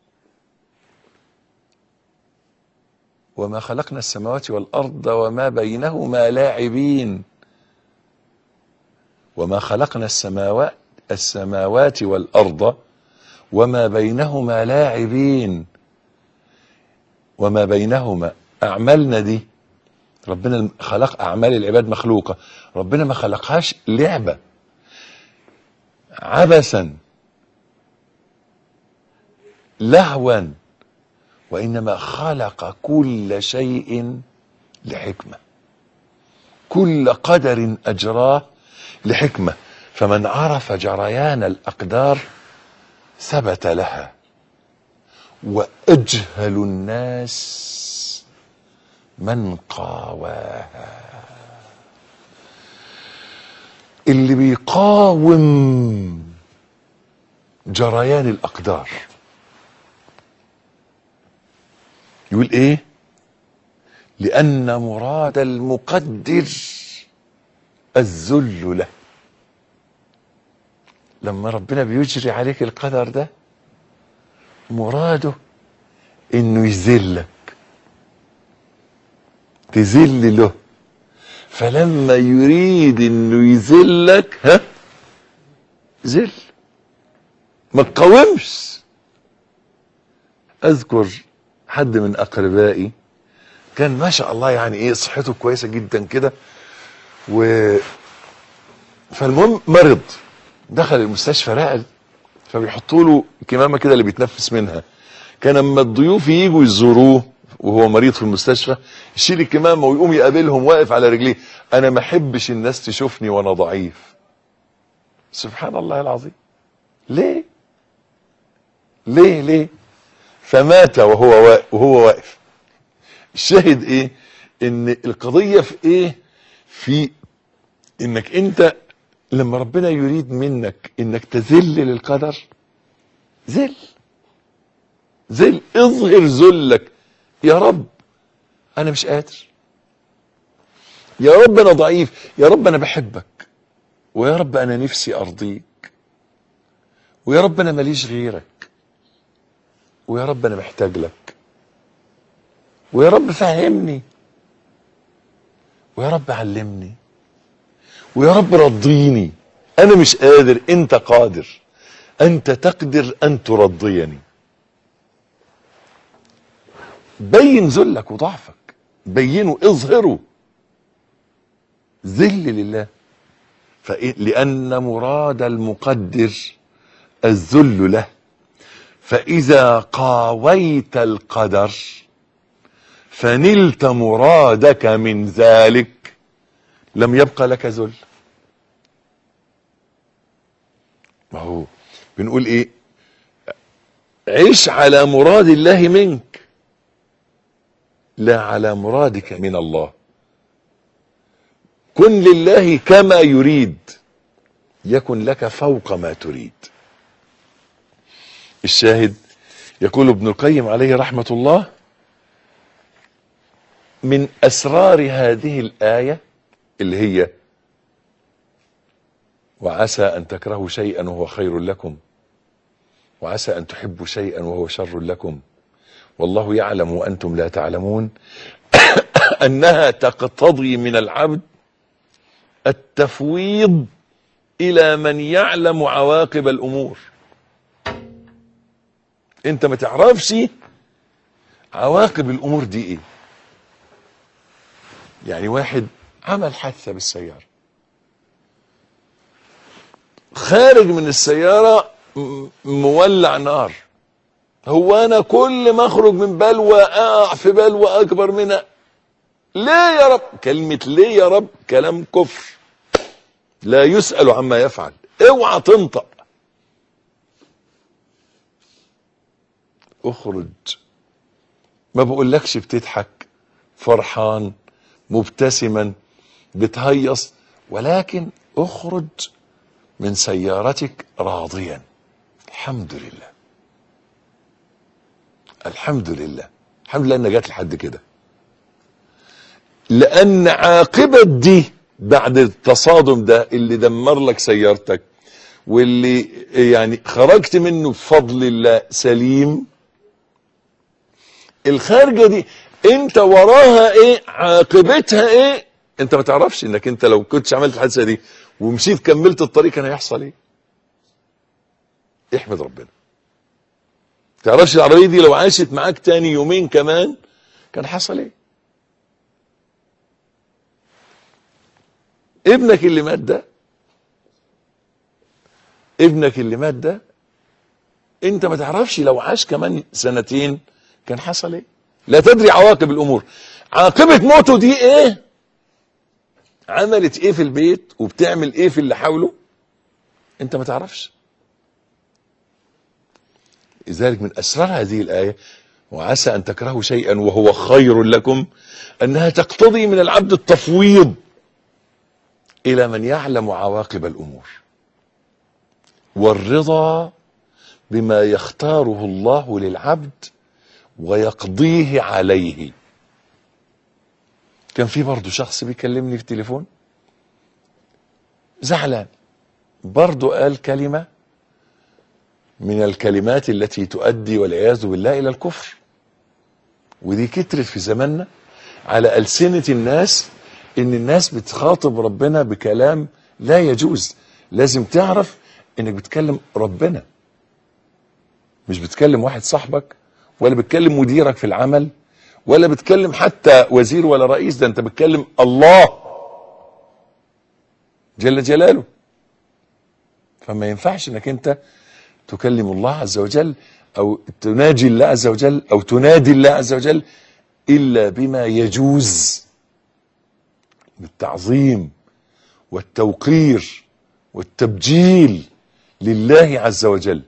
وما خلقنا السماوات والارض وما بينهما لاعبين وما خلقنا السماوات السماوات والارض وما بينهما لاعبين وما بينهما اعمالنا دي ربنا خلق اعمال العباد مخلوقه ربنا ما خلقهاش لعبه عبثا لهوا وانما خلق كل شيء لحكمه كل قدر اجراه لحكمه فمن عرف جريان الاقدار ثبت لها واجهل الناس من قاواها اللي بيقاوم جريان الاقدار يقول ايه لان مراد المقدر الذل له لما ربنا بيجري عليك القدر ده مراده انه يذلك تذل له فلما يريد انه يذلك ها ذل ما تقاومش اذكر حد من اقربائي كان ما شاء الله يعني ايه صحته كويسه جدا كده و فالمهم مرض دخل المستشفى رقد فبيحطوا له كمامه كده اللي بيتنفس منها كان اما الضيوف يجوا يزوروه وهو مريض في المستشفى يشيل الكمامه ويقوم يقابلهم واقف على رجليه انا ما احبش الناس تشوفني وانا ضعيف سبحان الله العظيم ليه ليه ليه فمات وهو واقف وهو واقف الشاهد ايه ان القضيه في ايه في انك انت لما ربنا يريد منك انك تذل للقدر ذل ذل اظهر ذلك يا رب انا مش قادر يا رب انا ضعيف يا رب انا بحبك ويا رب انا نفسي ارضيك ويا رب انا ماليش غيرك ويا رب انا محتاج لك ويا رب فهمني ويا رب علمني ويا رب رضيني انا مش قادر انت قادر انت تقدر ان ترضيني بين ذلك وضعفك بينه اظهره ذل لله فإيه؟ لأن مراد المقدر الذل له فإذا قاويت القدر فنلت مرادك من ذلك لم يبقى لك ذل ما هو بنقول ايه عيش على مراد الله منك لا على مرادك من الله كن لله كما يريد يكن لك فوق ما تريد الشاهد يقول ابن القيم عليه رحمة الله من أسرار هذه الآية اللي هي وعسى أن تكرهوا شيئا وهو خير لكم وعسى أن تحبوا شيئا وهو شر لكم والله يعلم وأنتم لا تعلمون أنها تقتضي من العبد التفويض إلى من يعلم عواقب الأمور أنت ما تعرفش عواقب الأمور دي إيه يعني واحد عمل حادثة بالسيارة خارج من السيارة م- مولع نار هو انا كل ما اخرج من بلوى اقع في بلوى اكبر منها ليه يا رب كلمة ليه يا رب كلام كفر لا يسأل عما يفعل اوعى تنطق اخرج ما بقولكش بتضحك فرحان مبتسما بتهيص ولكن اخرج من سيارتك راضيا الحمد لله الحمد لله الحمد لله انها جت لحد كده لان عاقبة دي بعد التصادم ده اللي دمر لك سيارتك واللي يعني خرجت منه بفضل الله سليم الخارجة دي انت وراها ايه عاقبتها ايه انت ما تعرفش انك انت لو كنتش عملت الحادثة دي ومشيت كملت الطريق كان هيحصل ايه احمد ربنا تعرفش العربية دي لو عاشت معاك تاني يومين كمان كان حصل ايه ابنك اللي مات ده ابنك اللي مات ده انت ما تعرفش لو عاش كمان سنتين كان حصل ايه لا تدري عواقب الامور عاقبة موته دي ايه عملت ايه في البيت وبتعمل ايه في اللي حوله انت ما تعرفش لذلك من اسرار هذه الايه وعسى ان تكرهوا شيئا وهو خير لكم انها تقتضي من العبد التفويض الى من يعلم عواقب الامور والرضا بما يختاره الله للعبد ويقضيه عليه كان في برضه شخص بيكلمني في التليفون زعلان برضه قال كلمة من الكلمات التي تؤدي والعياذ بالله إلى الكفر ودي كترت في زماننا على ألسنة الناس إن الناس بتخاطب ربنا بكلام لا يجوز لازم تعرف إنك بتكلم ربنا مش بتكلم واحد صاحبك ولا بتكلم مديرك في العمل ولا بتكلم حتى وزير ولا رئيس ده انت بتكلم الله جل جلاله فما ينفعش انك انت تكلم الله عز وجل او تناجي الله عز وجل او تنادي الله عز وجل الا بما يجوز بالتعظيم والتوقير والتبجيل لله عز وجل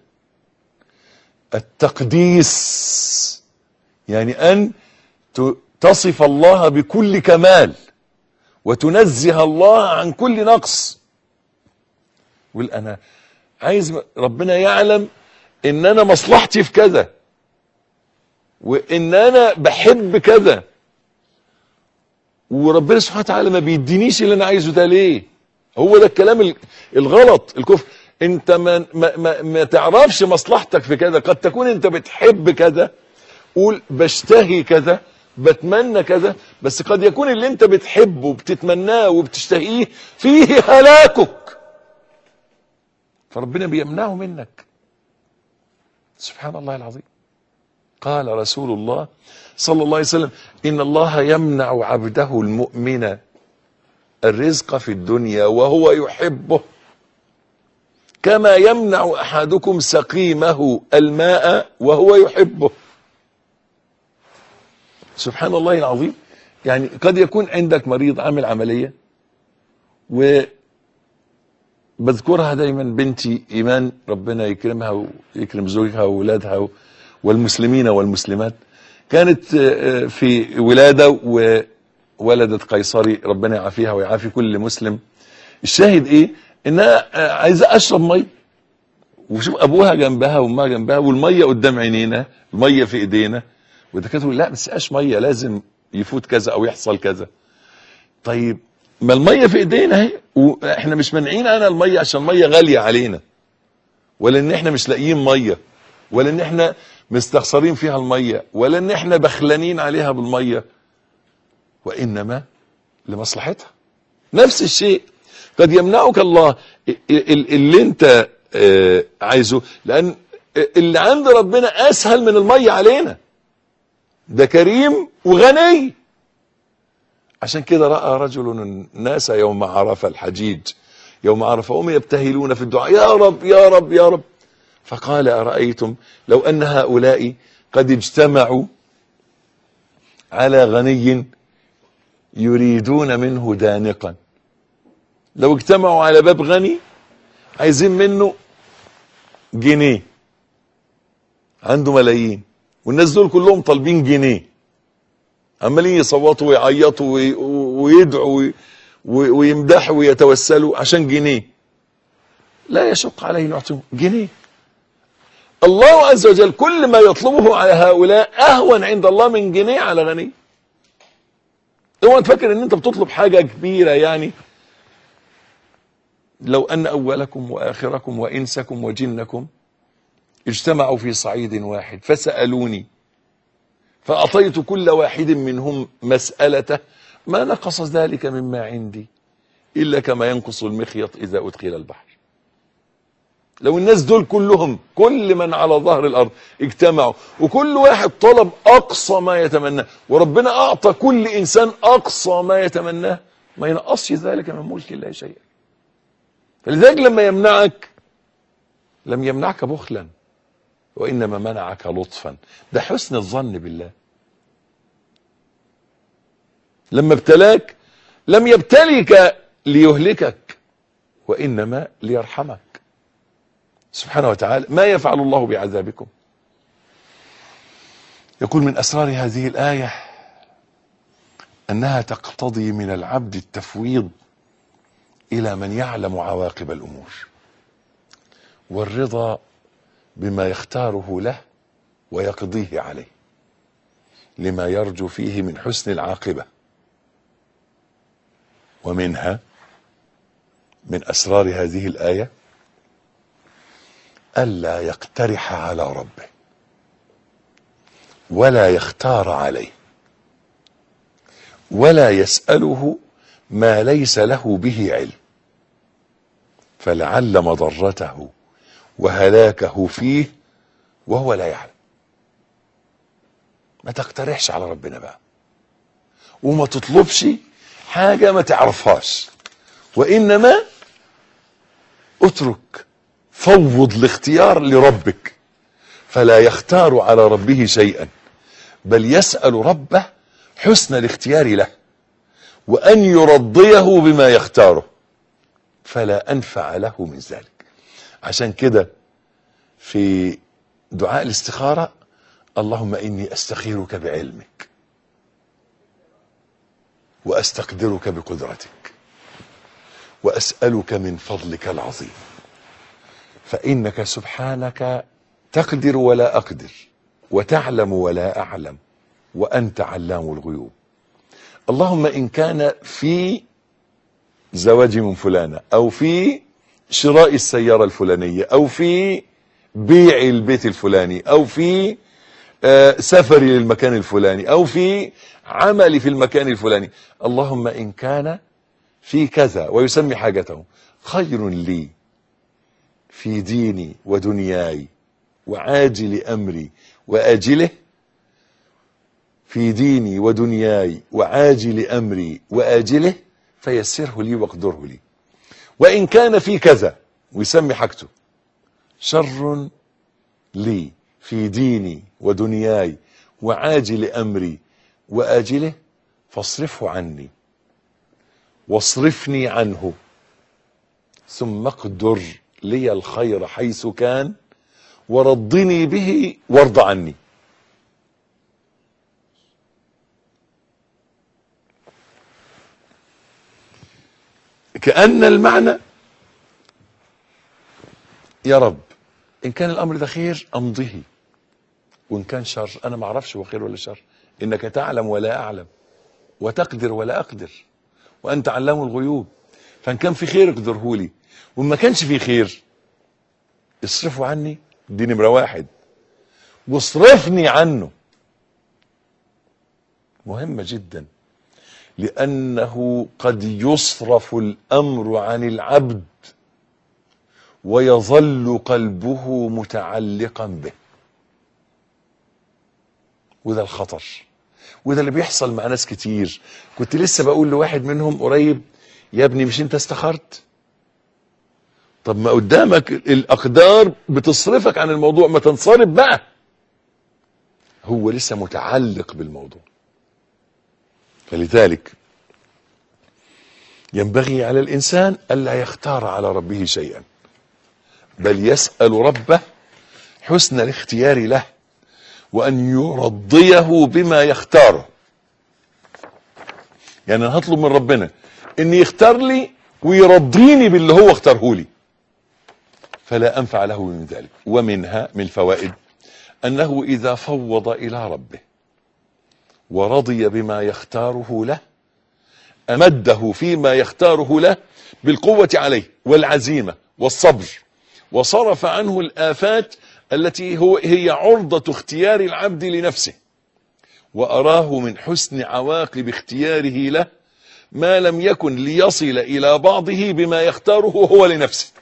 التقديس يعني ان ت- تصف الله بكل كمال وتنزه الله عن كل نقص يقول انا عايز ربنا يعلم ان انا مصلحتي في كذا وان انا بحب كذا وربنا سبحانه وتعالى ما بيدينيش اللي انا عايزه ده ليه هو ده الكلام ال- الغلط الكفر انت ما, ما, ما, ما تعرفش مصلحتك في كذا قد تكون انت بتحب كذا قول بشتهي كذا بتمنى كذا بس قد يكون اللي انت بتحبه وبتتمناه وبتشتهيه فيه هلاكك فربنا بيمنعه منك سبحان الله العظيم قال رسول الله صلى الله عليه وسلم إن الله يمنع عبده المؤمن الرزق في الدنيا وهو يحبه كما يمنع أحدكم سقيمه الماء وهو يحبه سبحان الله العظيم يعني قد يكون عندك مريض عامل عملية وبذكرها دايما بنتي إيمان ربنا يكرمها ويكرم زوجها وولادها والمسلمين والمسلمات كانت آه، في ولادة وولدت قيصري ربنا يعافيها ويعافي كل مسلم الشاهد ايه انها آه، عايزة اشرب مي وشوف ابوها جنبها وامها جنبها والميه قدام عينينا الميه في ايدينا والدكاتره يقول لا ما تسقاش ميه لازم يفوت كذا او يحصل كذا طيب ما الميه في ايدينا اهي واحنا مش مانعين عنها الميه عشان الميه غاليه علينا ولا ان احنا مش لاقيين ميه ولا ان احنا مستخسرين فيها الميه ولا ان احنا بخلانين عليها بالميه وانما لمصلحتها نفس الشيء قد يمنعك الله ال- ال- اللي انت آه، عايزه لان اللي عند ربنا اسهل من الميه علينا ده كريم وغني عشان كده رأى رجل الناس يوم عرف الحجيج يوم عرف هم يبتهلون في الدعاء يا رب يا رب يا رب فقال أرأيتم لو أن هؤلاء قد اجتمعوا على غني يريدون منه دانقا لو اجتمعوا على باب غني عايزين منه جنيه عنده ملايين والناس دول كلهم طالبين جنيه عمالين يصوتوا ويعيطوا وي- ويدعوا وي- وي- ويمدحوا ويتوسلوا عشان جنيه لا يشق عليه ان يعطيهم جنيه الله عز وجل كل ما يطلبه على هؤلاء اهون عند الله من جنيه على غني اوعى تفكر ان انت بتطلب حاجه كبيره يعني لو ان اولكم واخركم وانسكم وجنكم اجتمعوا في صعيد واحد فسالوني فاعطيت كل واحد منهم مسالته ما نقص ذلك مما عندي الا كما ينقص المخيط اذا ادخل البحر لو الناس دول كلهم كل من على ظهر الارض اجتمعوا وكل واحد طلب اقصى ما يتمناه وربنا اعطى كل انسان اقصى ما يتمناه ما ينقصش ذلك من ملك الله شيئا فلذلك لما يمنعك لم يمنعك بخلا وانما منعك لطفا ده حسن الظن بالله لما ابتلاك لم يبتليك ليهلكك وانما ليرحمك سبحانه وتعالى ما يفعل الله بعذابكم يقول من اسرار هذه الايه انها تقتضي من العبد التفويض الى من يعلم عواقب الامور والرضا بما يختاره له ويقضيه عليه لما يرجو فيه من حسن العاقبه ومنها من اسرار هذه الايه الا يقترح على ربه ولا يختار عليه ولا يساله ما ليس له به علم فلعل مضرته وهلاكه فيه وهو لا يعلم ما تقترحش على ربنا بقى وما تطلبش حاجه ما تعرفهاش وانما اترك فوض الاختيار لربك فلا يختار على ربه شيئا بل يسال ربه حسن الاختيار له وان يرضيه بما يختاره فلا انفع له من ذلك عشان كده في دعاء الاستخاره اللهم اني استخيرك بعلمك واستقدرك بقدرتك واسالك من فضلك العظيم فانك سبحانك تقدر ولا اقدر وتعلم ولا اعلم وانت علام الغيوب اللهم ان كان في زواجي من فلانه او في شراء السياره الفلانيه او في بيع البيت الفلاني او في آه، سفري للمكان الفلاني او في عملي في المكان الفلاني اللهم ان كان في كذا ويسمي حاجته خير لي في ديني ودنياي وعاجل امري واجله في ديني ودنياي وعاجل امري واجله فيسره لي واقدره لي وان كان في كذا ويسمي حاجته شر لي في ديني ودنياي وعاجل امري واجله فاصرفه عني واصرفني عنه ثم اقدر لي الخير حيث كان ورضني به وارض عني كأن المعنى يا رب إن كان الأمر ده خير أمضه وإن كان شر أنا ما أعرفش هو خير ولا شر إنك تعلم ولا أعلم وتقدر ولا أقدر وأنت علام الغيوب فإن كان في خير اقدره لي وإن ما كانش في خير اصرفه عني دي نمرة واحد واصرفني عنه مهمة جدا لأنه قد يصرف الأمر عن العبد ويظل قلبه متعلقا به وده الخطر وده اللي بيحصل مع ناس كتير كنت لسه بقول لواحد منهم قريب يا ابني مش انت استخرت طب ما قدامك الاقدار بتصرفك عن الموضوع ما تنصرف بقى هو لسه متعلق بالموضوع فلذلك ينبغي على الانسان الا يختار على ربه شيئا بل يسال ربه حسن الاختيار له وان يرضيه بما يختاره يعني انا هطلب من ربنا ان يختار لي ويرضيني باللي هو اختاره لي فلا انفع له من ذلك ومنها من الفوائد انه اذا فوض الى ربه ورضي بما يختاره له امده فيما يختاره له بالقوه عليه والعزيمه والصبر وصرف عنه الافات التي هو هي عرضه اختيار العبد لنفسه واراه من حسن عواقب اختياره له ما لم يكن ليصل الى بعضه بما يختاره هو لنفسه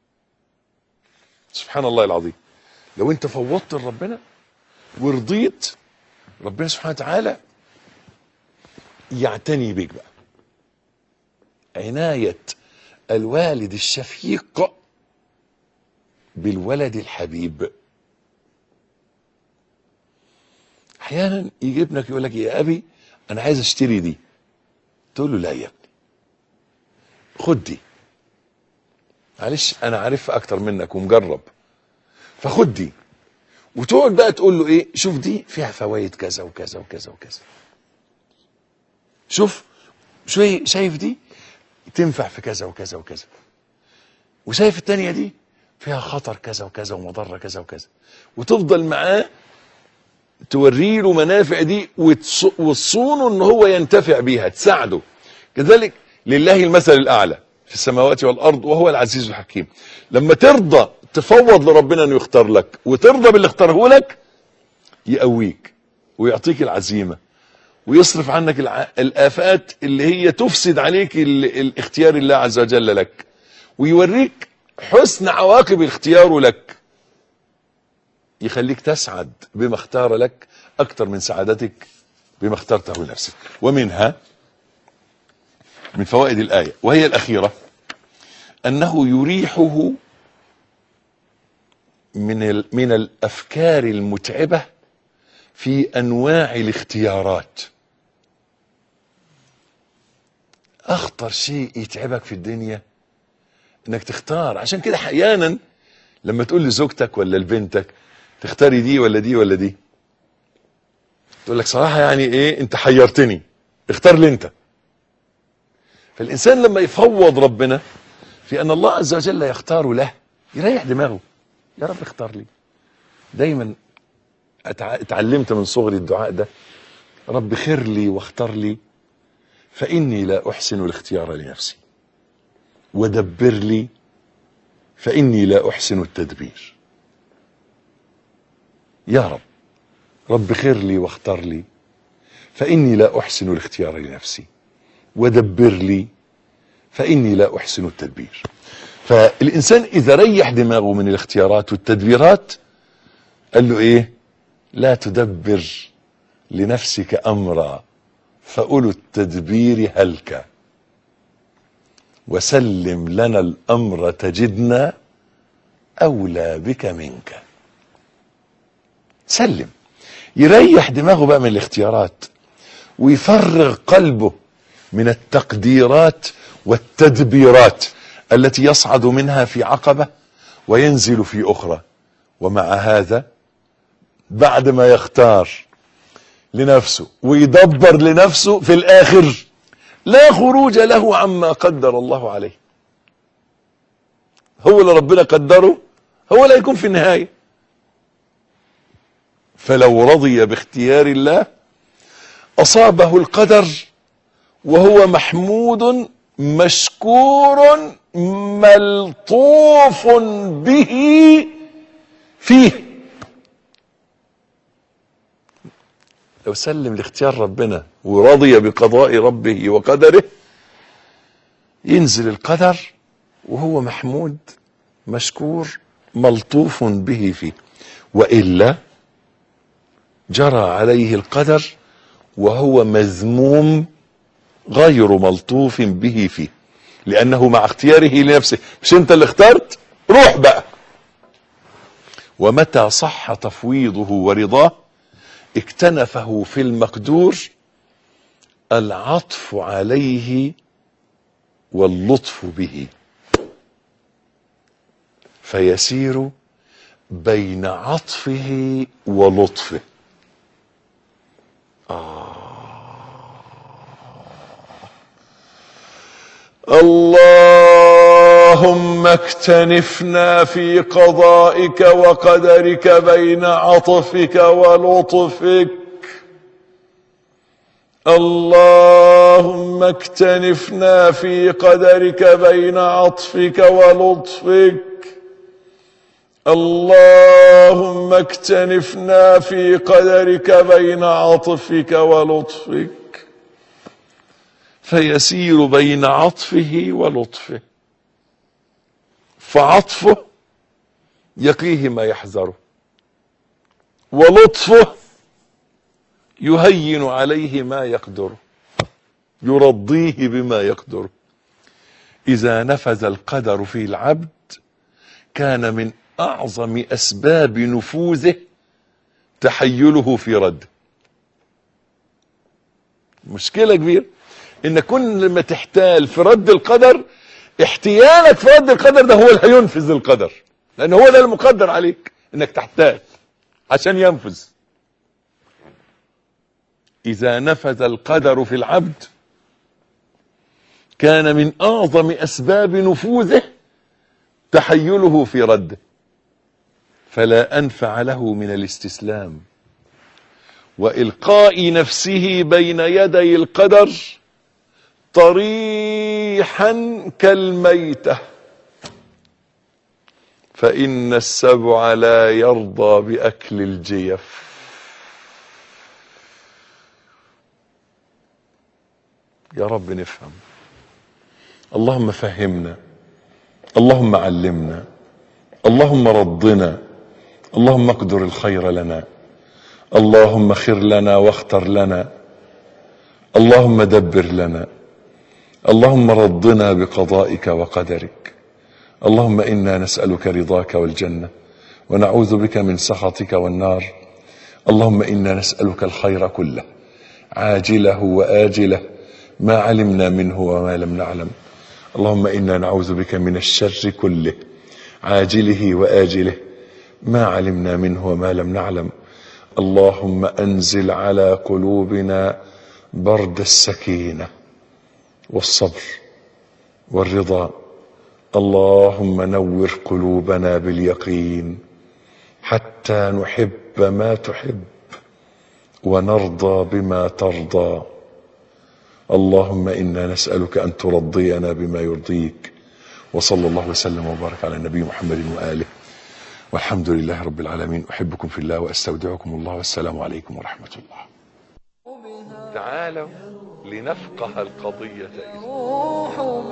سبحان الله العظيم لو انت فوضت لربنا ورضيت ربنا سبحانه وتعالى يعتني بك بقى عناية الوالد الشفيق بالولد الحبيب احيانا يجي ابنك يقول لك يا ابي انا عايز اشتري دي تقول له لا يا ابني خد دي معلش انا عارفها اكتر منك ومجرب فخد دي وتقعد بقى تقول له ايه شوف دي فيها فوائد كذا وكذا وكذا وكذا شوف شوي شايف دي تنفع في كذا وكذا وكذا وشايف التانية دي فيها خطر كذا وكذا ومضرة كذا وكذا وتفضل معاه توري له منافع دي وتص- وتصونه ان هو ينتفع بيها تساعده كذلك لله المثل الاعلى في السماوات والارض وهو العزيز الحكيم لما ترضى تفوض لربنا انه يختار لك وترضى باللي اختاره لك يقويك ويعطيك العزيمه ويصرف عنك الع... الافات اللي هي تفسد عليك ال... الاختيار الله عز وجل لك ويوريك حسن عواقب اختياره لك يخليك تسعد بما اختار لك اكتر من سعادتك بما اخترته لنفسك ومنها من فوائد الايه وهي الاخيره انه يريحه من ال... من الافكار المتعبه في انواع الاختيارات اخطر شيء يتعبك في الدنيا انك تختار عشان كده احيانا لما تقول لزوجتك ولا لبنتك تختاري دي ولا دي ولا دي تقول لك صراحه يعني ايه انت حيرتني اختار لي انت فالانسان لما يفوض ربنا في ان الله عز وجل يختار له يريح دماغه يا رب اختار لي دايما أتع- اتعلمت من صغري الدعاء ده رب خير لي واختار لي فإني لا أحسن الاختيار لنفسي ودبر لي فإني لا أحسن التدبير يا رب رب خير لي واختار لي فإني لا أحسن الاختيار لنفسي ودبر لي فإني لا أحسن التدبير فالإنسان إذا ريح دماغه من الاختيارات والتدبيرات قال له إيه لا تدبر لنفسك امرا فاولو التدبير هلك وسلم لنا الامر تجدنا اولى بك منك سلم يريح دماغه بقى من الاختيارات ويفرغ قلبه من التقديرات والتدبيرات التي يصعد منها في عقبه وينزل في اخرى ومع هذا بعد ما يختار لنفسه ويدبر لنفسه في الاخر لا خروج له عما قدر الله عليه هو اللي ربنا قدره هو لا يكون في النهايه فلو رضي باختيار الله اصابه القدر وهو محمود مشكور ملطوف به فيه لو سلم لاختيار ربنا ورضي بقضاء ربه وقدره ينزل القدر وهو محمود مشكور ملطوف به فيه والا جرى عليه القدر وهو مذموم غير ملطوف به فيه لانه مع اختياره لنفسه مش انت اللي اخترت روح بقى ومتى صح تفويضه ورضاه اكتنفه في المقدور العطف عليه واللطف به فيسير بين عطفه ولطفه آه. اللهم اكتنفنا في قضائك وقدرك بين عطفك ولطفك اللهم اكتنفنا في قدرك بين عطفك ولطفك اللهم اكتنفنا في قدرك بين عطفك ولطفك فيسير بين عطفه ولطفه فعطفه يقيه ما يحذره ولطفه يهين عليه ما يقدره يرضيه بما يقدره اذا نفذ القدر في العبد كان من اعظم اسباب نفوذه تحيله في رد مشكله كبيره ان كل ما تحتال في رد القدر احتيالك في رد القدر ده هو اللي هينفذ القدر لان هو ده المقدر عليك انك تحتال عشان ينفذ اذا نفذ القدر في العبد كان من اعظم اسباب نفوذه تحيله في رده فلا انفع له من الاستسلام والقاء نفسه بين يدي القدر طريحا كالميته فان السبع لا يرضى باكل الجيف يا رب نفهم اللهم فهمنا اللهم علمنا اللهم رضنا اللهم اقدر الخير لنا اللهم خر لنا واختر لنا اللهم دبر لنا اللهم رضنا بقضائك وقدرك اللهم انا نسالك رضاك والجنه ونعوذ بك من سخطك والنار اللهم انا نسالك الخير كله عاجله واجله ما علمنا منه وما لم نعلم اللهم انا نعوذ بك من الشر كله عاجله واجله ما علمنا منه وما لم نعلم اللهم انزل على قلوبنا برد السكينه والصبر والرضا اللهم نور قلوبنا باليقين حتى نحب ما تحب ونرضى بما ترضى اللهم انا نسالك ان ترضينا بما يرضيك وصلى الله وسلم وبارك على النبي محمد واله والحمد لله رب العالمين احبكم في الله واستودعكم الله والسلام عليكم ورحمه الله تعالوا لنفقه القضيه روح